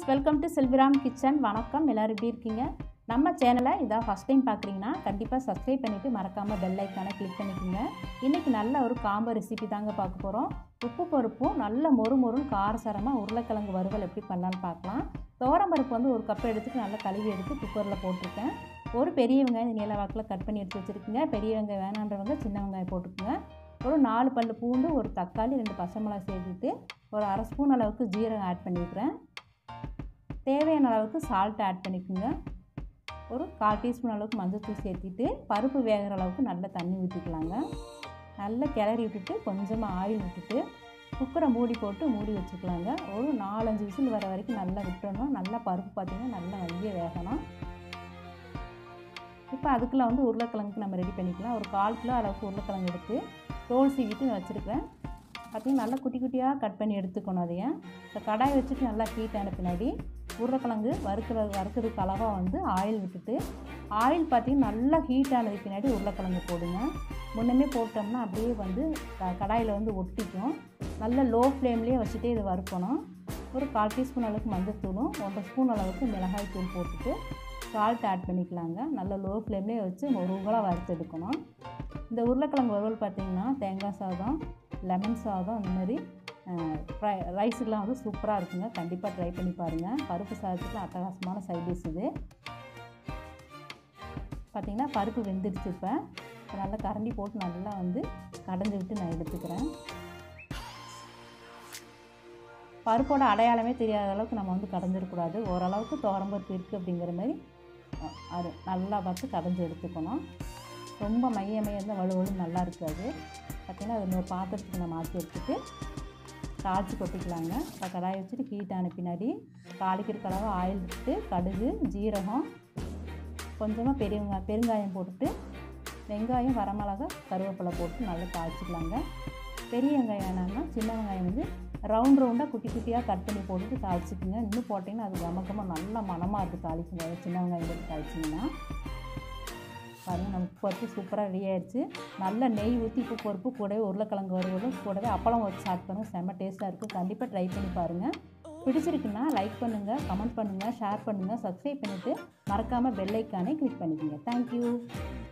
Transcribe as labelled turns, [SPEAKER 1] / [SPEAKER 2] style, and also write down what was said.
[SPEAKER 1] welcome to செல்விராம் kitchen வணக்கம் எல்லோரும் எப்படி இருக்கீங்க நம்ம சேனலை இதான் ஃபஸ்ட் டைம் பார்க்குறீங்கன்னா கண்டிப்பாக சப்ஸ்கிரைப் பண்ணிவிட்டு மறக்காமல் பெல் ஐக்கானை கிளிக் பண்ணிக்கோங்க இன்றைக்கி நல்ல ஒரு காம்போ ரெசிபி தாங்க பார்க்க போகிறோம் உப்பு பருப்பும் நல்ல மொறு மொறுன்னு காரசாரமாக உருளைக்கிழங்கு வறுவல் எப்படி பண்ணலான்னு பார்க்கலாம் துவரம் பருப்பு வந்து ஒரு கப் எடுத்துட்டு நல்லா கழுவி எடுத்து குக்கரில் போட்டிருக்கேன் ஒரு பெரிய வெங்காயம் நீல வாக்கில் கட் பண்ணி எடுத்து வச்சுருக்குங்க பெரிய வெங்காயம் வேணான்றவங்க சின்ன வெங்காயம் போட்டுக்குங்க ஒரு நாலு பல்லு பூண்டு ஒரு தக்காளி ரெண்டு பச்சை மிளகாய் சேர்த்துட்டு ஒரு அரை ஸ்பூன் அளவுக்கு ஜீரகம் ஆட் பண்ணிக்கிறேன் தேவையான அளவுக்கு சால்ட் ஆட் பண்ணிக்கோங்க ஒரு கால் டீஸ்பூன் அளவுக்கு மஞ்சள்தூள் சேர்த்திட்டு பருப்பு வேகிற அளவுக்கு நல்லா தண்ணி ஊற்றிக்கலாங்க நல்லா கிளறி விட்டுட்டு கொஞ்சமாக ஆயில் விட்டுட்டு குக்கரை மூடி போட்டு மூடி வச்சுக்கலாங்க ஒரு நாலஞ்சு விசில் வர வரைக்கும் நல்லா விட்டணும் நல்லா பருப்பு பார்த்திங்கன்னா நல்லா வங்கிய வேகணும் இப்போ அதுக்குள்ளே வந்து உருளைக்கிழங்குக்கு நம்ம ரெடி பண்ணிக்கலாம் ஒரு கால் கிலோ அளவுக்கு உருளைக்கிழங்கு எடுத்து தோல் சீவிட்டு வச்சுருக்கேன் பார்த்திங்கன்னா நல்லா குட்டி குட்டியாக கட் பண்ணி எடுத்துக்கணும் அதையும் இப்போ கடாய் வச்சுட்டு நல்லா ஹீட் ஆன பின்னாடி உருளைக்கிழங்கு வறுக்கிற வறுக்கிறதுக்கு அளவாக வந்து ஆயில் விட்டுட்டு ஆயில் பார்த்திங்கன்னா நல்லா ஹீட் ஆனதுக்கு பின்னாடி உருளைக்கிழங்கு போடுங்க முன்னமே போட்டோம்னா அப்படியே வந்து க- கடாயில் வந்து ஒட்டிக்கும் நல்ல லோ ஃப்ளேம்லேயே வச்சுட்டே இது வறுக்கணும் ஒரு கால் டீஸ்பூன் அளவுக்கு மஞ்சள் தூளும் ஒன்றரை ஸ்பூன் அளவுக்கு மிளகாய் தூள் போட்டுட்டு சால்ட் ஆட் பண்ணிக்கலாங்க நல்ல லோ ஃப்ளேம்லேயே வச்சு முருகலாக வறுத்து எடுக்கணும் இந்த உருளைக்கிழங்கு வறுவல் பார்த்திங்கன்னா தேங்காய் சாதம் லெமன் சாதம் அந்த மாதிரி ஃப்ரை ரைஸுக்கெலாம் வந்து சூப்பராக இருக்குங்க கண்டிப்பாக ட்ரை பண்ணி பாருங்கள் பருப்பு சாதத்துக்கு அட்டகாசமான சைட் டிஷ் இது பார்த்திங்கன்னா பருப்பு வெந்துடுச்சு இப்போ இப்போ நல்லா கரண்டி போட்டு நல்லா வந்து கடைஞ்சி விட்டு நான் எடுத்துக்கிறேன் பருப்போட அடையாளமே தெரியாத அளவுக்கு நம்ம வந்து கடைஞ்சிடக்கூடாது ஓரளவுக்கு துவரம்பருப்பு இருக்குது அப்படிங்கிற மாதிரி அஹ், அது நல்லா பார்த்து கடைஞ்சி எடுத்துக்கணும் ரொம்ப மைய மைய இருந்தால் வலுவலு நல்லா இருக்காது பார்த்திங்கன்னா அது இன்னொரு பாத்திரத்துக்கு நான் மாற்றி எடுத்துட்டு தாளித்து கொட்டிக்கலாங்க இப்போ கடாயை வச்சுட்டு ஹீட் ஆன பின்னாடி தாளிக்கிறதுக்கு அளவு ஆயில் விட்டு கடுகு ஜீரகம் கொஞ்சமாக பெரிய வெங்காயம் பெருங்காயம் போட்டுட்டு வெங்காயம் வரமிளகா கருவேப்பிலை போட்டு நல்லா தாளிச்சிக்கலாங்க பெரிய வெங்காயம் வேணாம்னா சின்ன வெங்காயம் வந்து ரவுண்ட் ரவுண்டாக குட்டி குட்டியாக கட் பண்ணி போட்டுட்டு தாளிச்சிக்குங்க இன்னும் போட்டிங்கன்னா அது கமக்கமாக நல்ல மணமாக இருக்குது தாளிக்கும் சின்ன வெங்காயம் போட்டு தாளிச்சிங்கன்னா பாருங்கள் நம்ம பருப்பு சூப்பராக ரெடி ஆயிடுச்சு நல்ல நெய் ஊற்றி உப்பு பருப்பு கூடவே உருளைக்கிழங்கு வறுவலும் கூடவே அப்பளம் வச்சு சாப்பிட்டு செம்ம டேஸ்ட்டாக இருக்குது கண்டிப்பாக ட்ரை பண்ணி பாருங்கள் பிடிச்சிருக்குன்னா லைக் பண்ணுங்கள் கமெண்ட் பண்ணுங்கள் ஷேர் பண்ணுங்கள் சப்ஸ்கிரைப் பண்ணிவிட்டு மறக்காமல் பெல் ஐக்கானே கிளிக் பண்ணிக்கோங்க தேங்க்யூ